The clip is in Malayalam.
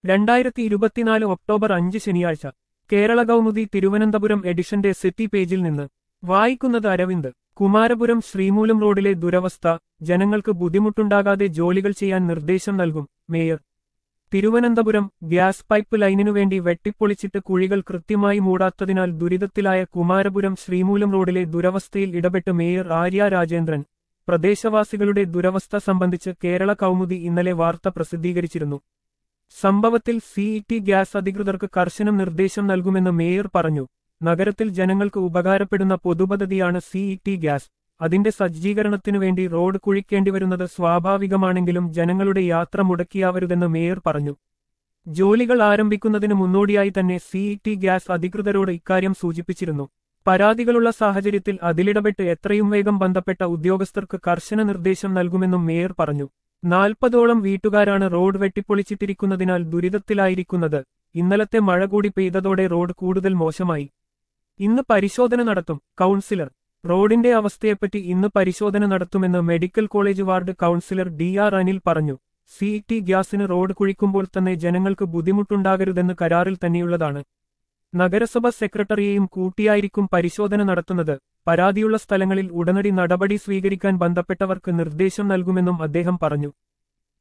രണ്ടായിരത്തി ഇരുപത്തിനാല് ഒക്ടോബർ അഞ്ച് ശനിയാഴ്ച കേരള കൗമുദി തിരുവനന്തപുരം എഡിഷന്റെ സിറ്റി പേജിൽ നിന്ന് വായിക്കുന്നത് അരവിന്ദ് കുമാരപുരം ശ്രീമൂലം റോഡിലെ ദുരവസ്ഥ ജനങ്ങൾക്ക് ബുദ്ധിമുട്ടുണ്ടാകാതെ ജോലികൾ ചെയ്യാൻ നിർദ്ദേശം നൽകും മേയർ തിരുവനന്തപുരം ഗ്യാസ് പൈപ്പ് ലൈനിനു വേണ്ടി വെട്ടിപ്പൊളിച്ചിട്ട് കുഴികൾ കൃത്യമായി മൂടാത്തതിനാൽ ദുരിതത്തിലായ കുമാരപുരം ശ്രീമൂലം റോഡിലെ ദുരവസ്ഥയിൽ ഇടപെട്ട് മേയർ ആര്യ രാജേന്ദ്രൻ പ്രദേശവാസികളുടെ ദുരവസ്ഥ സംബന്ധിച്ച് കേരള കൗമുദി ഇന്നലെ വാർത്ത പ്രസിദ്ധീകരിച്ചിരുന്നു സംഭവത്തിൽ സിഇടി ഗ്യാസ് അധികൃതർക്ക് കർശന നിർദ്ദേശം നൽകുമെന്ന് മേയർ പറഞ്ഞു നഗരത്തിൽ ജനങ്ങൾക്ക് ഉപകാരപ്പെടുന്ന പൊതുപദ്ധതിയാണ് സിഇടി ഗ്യാസ് അതിന്റെ സജ്ജീകരണത്തിനു വേണ്ടി റോഡ് കുഴിക്കേണ്ടിവരുന്നത് സ്വാഭാവികമാണെങ്കിലും ജനങ്ങളുടെ യാത്ര മുടക്കിയാവരുതെന്ന് മേയർ പറഞ്ഞു ജോലികൾ ആരംഭിക്കുന്നതിന് മുന്നോടിയായി തന്നെ സിഇടി ഗ്യാസ് അധികൃതരോട് ഇക്കാര്യം സൂചിപ്പിച്ചിരുന്നു പരാതികളുള്ള സാഹചര്യത്തിൽ അതിലിടപെട്ട് എത്രയും വേഗം ബന്ധപ്പെട്ട ഉദ്യോഗസ്ഥർക്ക് കർശന നിർദ്ദേശം നൽകുമെന്നും മേയർ പറഞ്ഞു നാൽപ്പതോളം വീട്ടുകാരാണ് റോഡ് വെട്ടിപ്പൊളിച്ചിട്ടിരിക്കുന്നതിനാൽ ദുരിതത്തിലായിരിക്കുന്നത് ഇന്നലത്തെ മഴ കൂടി പെയ്തതോടെ റോഡ് കൂടുതൽ മോശമായി ഇന്ന് പരിശോധന നടത്തും കൗൺസിലർ റോഡിന്റെ അവസ്ഥയെപ്പറ്റി ഇന്ന് പരിശോധന നടത്തുമെന്ന് medical college ward councillor D R Anil പറഞ്ഞു സിഇടി ഗ്യാസിന് റോഡ് കുഴിക്കുമ്പോൾ തന്നെ ജനങ്ങൾക്ക് ബുദ്ധിമുട്ടുണ്ടാകരുതെന്ന് കരാറിൽ തന്നെയുള്ളതാണ് നഗരസഭ സെക്രട്ടറിയെയും കൂട്ടിയായിരിക്കും പരിശോധന നടത്തുന്നത് പരാതിയുള്ള സ്ഥലങ്ങളിൽ ഉടനടി നടപടി സ്വീകരിക്കാൻ ബന്ധപ്പെട്ടവർക്ക് നിർദ്ദേശം നൽകുമെന്നും അദ്ദേഹം പറഞ്ഞു